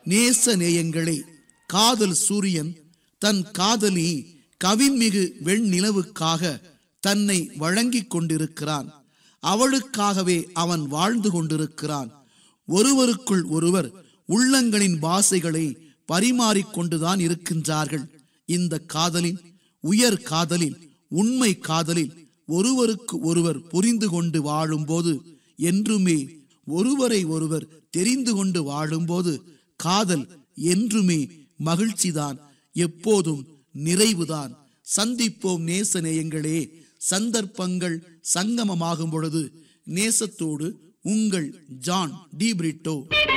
நேச நேயங்களே காதல் சூரியன் தன் காதலி கவின்மிகு வெண்ணிலவுக்காக தன்னை வழங்கிக் கொண்டிருக்கிறான் அவளுக்காகவே அவன் வாழ்ந்து கொண்டிருக்கிறான் ஒருவருக்குள் ஒருவர் உள்ளங்களின் பாசைகளை பரிமாறிக்கொண்டுதான் இருக்கின்றார்கள் இந்த காதலின் உயர் காதலில் உண்மை காதலில் ஒருவருக்கு ஒருவர் புரிந்து கொண்டு வாழும்போது என்றுமே ஒருவரை ஒருவர் தெரிந்து கொண்டு வாழும்போது காதல் என்றுமே மகிழ்ச்சிதான் எப்போதும் நிறைவுதான் சந்திப்போம் நேச நேயங்களே சந்தர்ப்பங்கள் சங்கமமாகும் பொழுது நேசத்தோடு உங்கள் ஜான் டி பிரிட்டோ